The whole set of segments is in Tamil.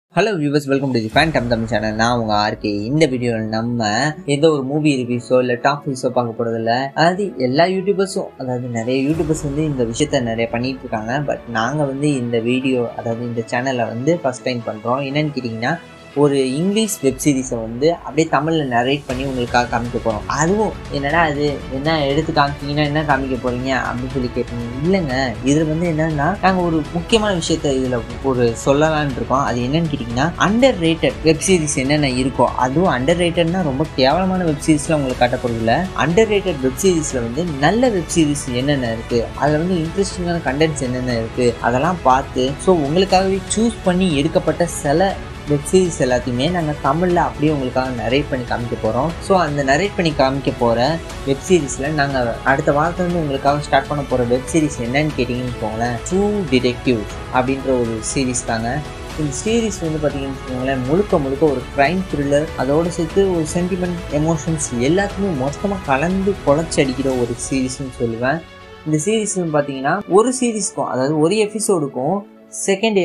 hello viewers welcome to the fandom Tamil channel நான் உங்க ஆர்கே இந்த வீடியோவில் நம்ம எந்த ஒரு மூவி ரிவ்யூஸோ இல்லை டாப் ரிவ்யூஸோ பார்க்க போறதில்ல அதாவது எல்லா யூடியூபர்ஸும் அதாவது நிறைய யூடியூபர்ஸ் வந்து இந்த விஷயத்த நிறைய பண்ணிட்டு இருக்காங்க பட் நாங்கள் வந்து இந்த வீடியோ அதாவது இந்த சேனலை வந்து ஃபர்ஸ்ட் டைம் பண்ணுறோம் என்னன்னு கேட்டிங்கன்னா ஒரு இங்கிலீஷ் வெப் சீரிஸை வந்து அப்படியே தமிழில் நரேட் பண்ணி உங்களுக்காக காமிக்க போகிறோம் அதுவும் என்னடா அது என்ன எடுத்து காமிச்சிங்கன்னா என்ன காமிக்க போகிறீங்க அப்படின்னு சொல்லி கேட்டீங்க இல்லைங்க இதில் வந்து என்னன்னா நாங்கள் ஒரு முக்கியமான விஷயத்த இதில் ஒரு சொல்லலாம்னு இருக்கோம் அது என்னன்னு கேட்டிங்கன்னா அண்டர் ரேட்டட் வெப் சீரிஸ் என்னென்ன இருக்கோ அதுவும் அண்டர் ரேட்டட்னா ரொம்ப கேவலமான வெப் சீரிஸ்லாம் உங்களுக்கு காட்டப்படுது இல்லை அண்டர் ரேட்டட் வெப் சீரிஸில் வந்து நல்ல வெப் சீரிஸ் என்னென்ன இருக்குது அதில் வந்து இன்ட்ரெஸ்டிங்கான கண்டென்ட்ஸ் என்னென்ன இருக்குது அதெல்லாம் பார்த்து ஸோ உங்களுக்காகவே சூஸ் பண்ணி எடுக்கப்பட்ட சில வெப் சீரிஸ் எல்லாத்தையுமே நாங்கள் தமிழில் அப்படியே உங்களுக்காக நரேட் பண்ணி காமிக்க போகிறோம் ஸோ அந்த நரேட் பண்ணி காமிக்க போகிற வெப் சீரிஸில் நாங்கள் அடுத்த வாரத்துலேருந்து உங்களுக்காக ஸ்டார்ட் பண்ண போகிற வெப் சீரிஸ் என்னன்னு கேட்டிங்கன்னு வச்சுக்கோங்களேன் ட்ரூ டிடெக்டிவ் அப்படின்ற ஒரு சீரிஸ் தாங்க இந்த சீரிஸ் வந்து பார்த்தீங்கன்னு வச்சுக்கோங்களேன் முழுக்க முழுக்க ஒரு க்ரைம் த்ரில்லர் அதோடு சேர்த்து ஒரு சென்டிமெண்ட் எமோஷன்ஸ் எல்லாத்துக்குமே மொத்தமாக கலந்து குழச்சி அடிக்கிற ஒரு சீரிஸ்னு சொல்லுவேன் இந்த சீரிஸ்னு பார்த்தீங்கன்னா ஒரு சீரிஸ்க்கும் அதாவது ஒரு எபிசோடுக்கும் செகண்ட்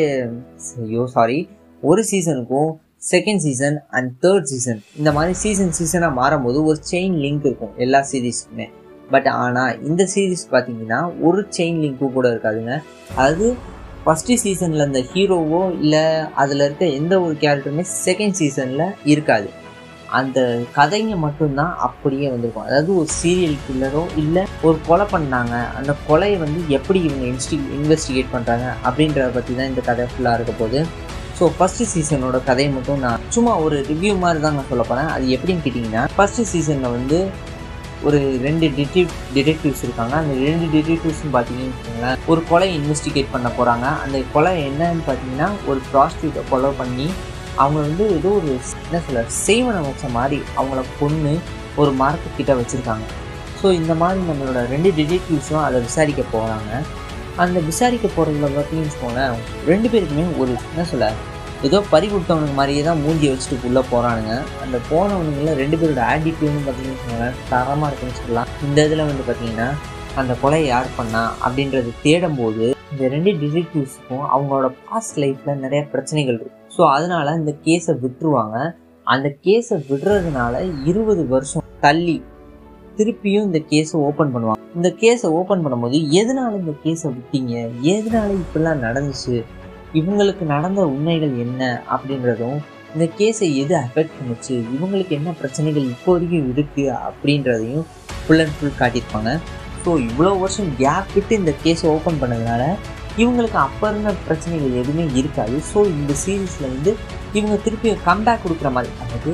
ஐயோ சாரி ஒரு சீசனுக்கும் second season and third season இந்த மாதிரி சீசன் சீசனாக மாறும்போது ஒரு செயின் லிங்க் இருக்கும் எல்லா சீரீஸ்க்குமே பட் ஆனால் இந்த சீரீஸ் பார்த்தீங்கன்னா ஒரு செயின் லிங்க்கும் கூட இருக்காதுங்க அதாவது ஃபஸ்ட்டு சீசனில் இந்த ஹீரோவோ இல்லை அதில் இருக்க எந்த ஒரு கேரக்டருமே செகண்ட் சீசனில் இருக்காது அந்த கதைங்க மட்டும்தான் அப்படியே வந்திருக்கும் அதாவது ஒரு சீரியல் கில்லரோ இல்லை ஒரு கொலை பண்ணாங்க அந்த கொலையை வந்து எப்படி இவங்க இன்ஸ்டி இன்வெஸ்டிகேட் பண்ணுறாங்க அப்படின்றத பற்றி தான் இந்த கதை ஃபுல்லாக இருக்க போகுது ஸோ ஃபஸ்ட்டு சீசனோட கதையை மட்டும் நான் சும்மா ஒரு ரிவ்யூ மாதிரி தான் நான் சொல்ல போகிறேன் அது எப்படின்னு கேட்டிங்கன்னா ஃபஸ்ட்டு சீசனில் வந்து ஒரு ரெண்டு டிடெக்டிவ் டிடெக்டிவ்ஸ் இருக்காங்க அந்த ரெண்டு டிடெக்டிவ்ஸ்னு பார்த்தீங்கன்னு வச்சுக்கோங்களேன் ஒரு கொலை இன்வெஸ்டிகேட் பண்ண போகிறாங்க அந்த கொலை என்னன்னு பார்த்தீங்கன்னா ஒரு ப்ராஸ்டியூட்டை கொலை பண்ணி அவங்க வந்து ஏதோ ஒரு என்ன சொல்ல செய்வனை வச்ச மாதிரி அவங்கள கொன்று ஒரு மரத்துக்கிட்ட வச்சுருக்காங்க ஸோ இந்த மாதிரி நம்மளோட ரெண்டு டிடெக்டிவ்ஸும் அதை விசாரிக்க போகிறாங்க அந்த விசாரிக்க போகிறதுல பார்த்தீங்கன்னு வச்சுக்கோங்களேன் ரெண்டு பேருக்குமே ஒரு என்ன சொல்ல ஏதோ பறி கொடுத்தவனுக்கு மாதிரியே தான் மூஞ்சி வச்சுட்டு உள்ளே போகிறானுங்க அந்த போனவனுங்கள ரெண்டு பேரோட ஆட்டிடியூட்னு பார்த்தீங்கன்னு வச்சுக்கோங்களேன் தரமாக இருக்குன்னு சொல்லலாம் இந்த இதில் வந்து பார்த்தீங்கன்னா அந்த கொலையை யார் பண்ணா அப்படின்றது தேடும்போது இந்த ரெண்டு டிடெக்டிவ்ஸுக்கும் அவங்களோட பாஸ்ட் லைஃப்பில் நிறைய பிரச்சனைகள் இருக்கும் ஸோ அதனால இந்த கேஸை விட்டுருவாங்க அந்த கேஸை விடுறதுனால இருபது வருஷம் தள்ளி திருப்பியும் இந்த கேஸை ஓப்பன் பண்ணுவாங்க இந்த கேஸை ஓப்பன் பண்ணும்போது எதனால இந்த கேஸை விட்டீங்க எதனால இப்படிலாம் நடந்துச்சு இவங்களுக்கு நடந்த உண்மைகள் என்ன அப்படின்றதும் இந்த கேஸை எது அஃபெக்ட் பண்ணுச்சு இவங்களுக்கு என்ன பிரச்சனைகள் இப்போ வரைக்கும் இருக்குது அப்படின்றதையும் ஃபுல் அண்ட் ஃபுல் காட்டியிருப்பாங்க ஸோ இவ்வளோ வருஷம் கேப் விட்டு இந்த கேஸை ஓப்பன் பண்ணதுனால இவங்களுக்கு அப்போ இருந்த பிரச்சனைகள் எதுவுமே இருக்காது ஸோ இந்த சீரீஸில் வந்து இவங்க திருப்பி கம்பேக் கொடுக்குற மாதிரி அதாவது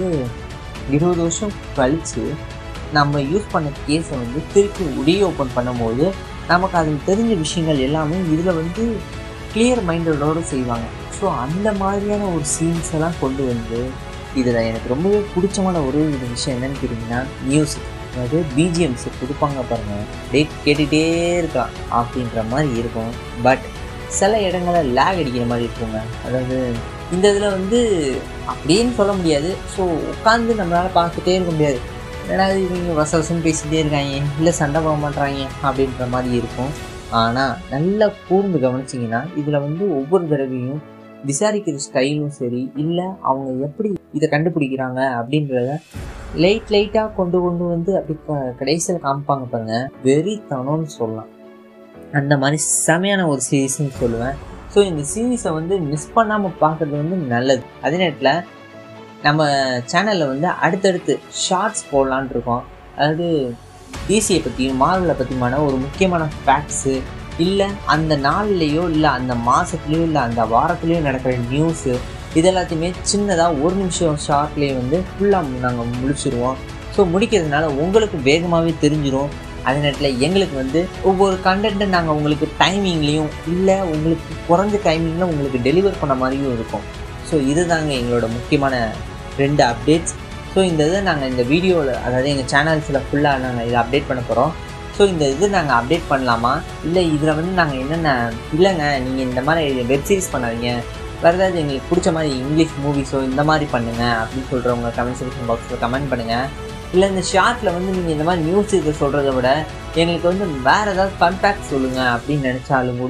இருபது வருஷம் கழித்து நம்ம யூஸ் பண்ண கேஸை வந்து திருப்பி ரீ ஓப்பன் பண்ணும்போது நமக்கு அதில் தெரிஞ்ச விஷயங்கள் எல்லாமே இதில் வந்து கிளியர் மைண்டடோடு செய்வாங்க ஸோ அந்த மாதிரியான ஒரு சீன்ஸ் எல்லாம் கொண்டு வந்து இதில் எனக்கு ரொம்பவே பிடிச்சமான ஒரு இது விஷயம் என்னன்னு கேட்டிங்கன்னா மியூசிக் அதாவது பிஜிஎம்ஸ் கொடுப்பாங்க பாருங்கள் டே கேட்டுகிட்டே இருக்கான் அப்படின்ற மாதிரி இருக்கும் பட் சில இடங்களில் லேக் அடிக்கிற மாதிரி இருக்குங்க அதாவது இந்த இதில் வந்து அப்படின்னு சொல்ல முடியாது ஸோ உட்காந்து நம்மளால் பார்த்துட்டே இருக்க முடியாது என்னடா இவங்க வச வசம் பேசிகிட்டே இருக்காங்க இல்லை சண்டை போட மாட்டாங்க அப்படின்ற மாதிரி இருக்கும் ஆனால் நல்லா கூர்ந்து கவனிச்சிங்கன்னா இதில் வந்து ஒவ்வொரு தடவையும் விசாரிக்கிற ஸ்டைலும் சரி இல்லை அவங்க எப்படி இதை கண்டுபிடிக்கிறாங்க அப்படின்றத லைட் லைட்டாக கொண்டு கொண்டு வந்து அப்படி கடைசியில் காமிப்பாங்க பாருங்க வெறித்தனம்னு சொல்லலாம் அந்த மாதிரி செமையான ஒரு சீரீஸ்னு சொல்லுவேன் ஸோ இந்த சீரீஸை வந்து மிஸ் பண்ணாமல் பார்க்குறது வந்து நல்லது அதே நேரத்தில் நம்ம சேனலில் வந்து அடுத்தடுத்து ஷார்ட்ஸ் போடலான் இருக்கோம் அதாவது டிசியை பற்றியும் மார்வலை பற்றியுமான ஒரு முக்கியமான ஃபேக்ட்ஸு இல்லை அந்த நாள்லேயோ இல்லை அந்த மாதத்துலேயோ இல்லை அந்த வாரத்துலேயோ நடக்கிற நியூஸு இது எல்லாத்தையுமே சின்னதாக ஒரு நிமிஷம் ஷார்ட்லேயே வந்து ஃபுல்லாக நாங்கள் முடிச்சிருவோம் ஸோ முடிக்கிறதுனால உங்களுக்கு வேகமாகவே தெரிஞ்சிடும் அதே நேரத்தில் எங்களுக்கு வந்து ஒவ்வொரு கண்டென்ட்டை நாங்கள் உங்களுக்கு டைமிங்லேயும் இல்லை உங்களுக்கு குறைஞ்ச டைமிங்கில் உங்களுக்கு டெலிவர் பண்ண மாதிரியும் இருக்கும் ஸோ இதுதாங்க எங்களோட முக்கியமான ரெண்டு அப்டேட்ஸ் ஸோ இந்த இதை நாங்கள் இந்த வீடியோவில் அதாவது எங்கள் சேனல்ஸில் ஃபுல்லாக நாங்கள் இதை அப்டேட் பண்ண போகிறோம் ஸோ இந்த இது நாங்கள் அப்டேட் பண்ணலாமா இல்லை இதில் வந்து நாங்கள் என்னென்ன இல்லைங்க நீங்கள் இந்த மாதிரி வெப் சீரிஸ் பண்ணாதீங்க வேறு ஏதாவது எங்களுக்கு பிடிச்ச மாதிரி இங்கிலீஷ் மூவிஸோ இந்த மாதிரி பண்ணுங்கள் அப்படின்னு சொல்கிறவங்க கமெண்ட் செக்ஷன் பாக்ஸில் கமெண்ட் பண்ணுங்கள் இல்லை இந்த ஷார்ட்டில் வந்து நீங்கள் இந்த மாதிரி நியூஸ் இதை சொல்கிறத விட எங்களுக்கு வந்து வேறு ஏதாவது கான்டாக்ட் சொல்லுங்கள் அப்படின்னு நினச்சாலும் கூட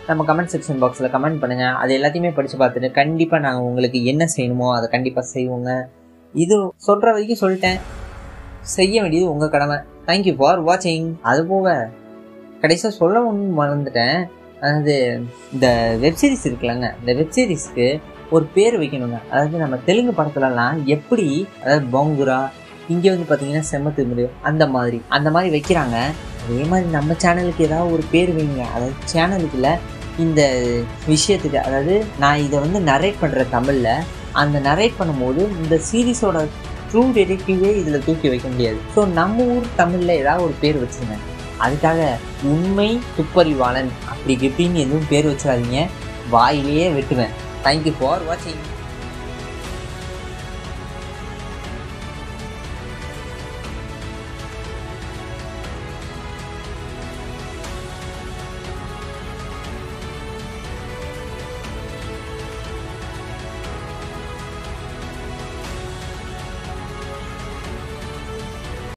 நம்ம கமெண்ட் செக்ஷன் பாக்ஸில் கமெண்ட் பண்ணுங்கள் அது எல்லாத்தையுமே படித்து பார்த்துட்டு கண்டிப்பாக நாங்கள் உங்களுக்கு என்ன செய்யணுமோ அதை கண்டிப்பாக செய்வோங்க இது சொல்கிற வரைக்கும் சொல்லிட்டேன் செய்ய வேண்டியது உங்கள் கடமை தேங்க்யூ ஃபார் வாட்சிங் அது போக கடைசியாக சொல்ல ஒன்று மறந்துட்டேன் அதாவது இந்த வெப்சீரிஸ் இருக்குல்லங்க இந்த வெப்சீரிஸ்க்கு ஒரு பேர் வைக்கணுங்க அதாவது நம்ம தெலுங்கு படத்துலலாம் எப்படி அதாவது பொங்குரா இங்கே வந்து பார்த்தீங்கன்னா செம்ம முடியும் அந்த மாதிரி அந்த மாதிரி வைக்கிறாங்க அதே மாதிரி நம்ம சேனலுக்கு ஏதாவது ஒரு பேர் வைங்க அதாவது சேனலுக்குள்ள இந்த விஷயத்துக்கு அதாவது நான் இதை வந்து நரேட் பண்ணுற தமிழில் அந்த நரேட் பண்ணும்போது இந்த சீரீஸோட ட்ரூ டெடெக்டிவே இதில் தூக்கி வைக்க முடியாது ஸோ நம்ம ஊர் தமிழில் ஏதாவது ஒரு பேர் வச்சுருங்க அதுக்காக உண்மை துப்பறிவாளன் அப்படி இப்படின்னு எதுவும் பேர் வச்சிடாதீங்க வாயிலேயே வெட்டுவேன் தேங்க்யூ ஃபார் வாட்சிங்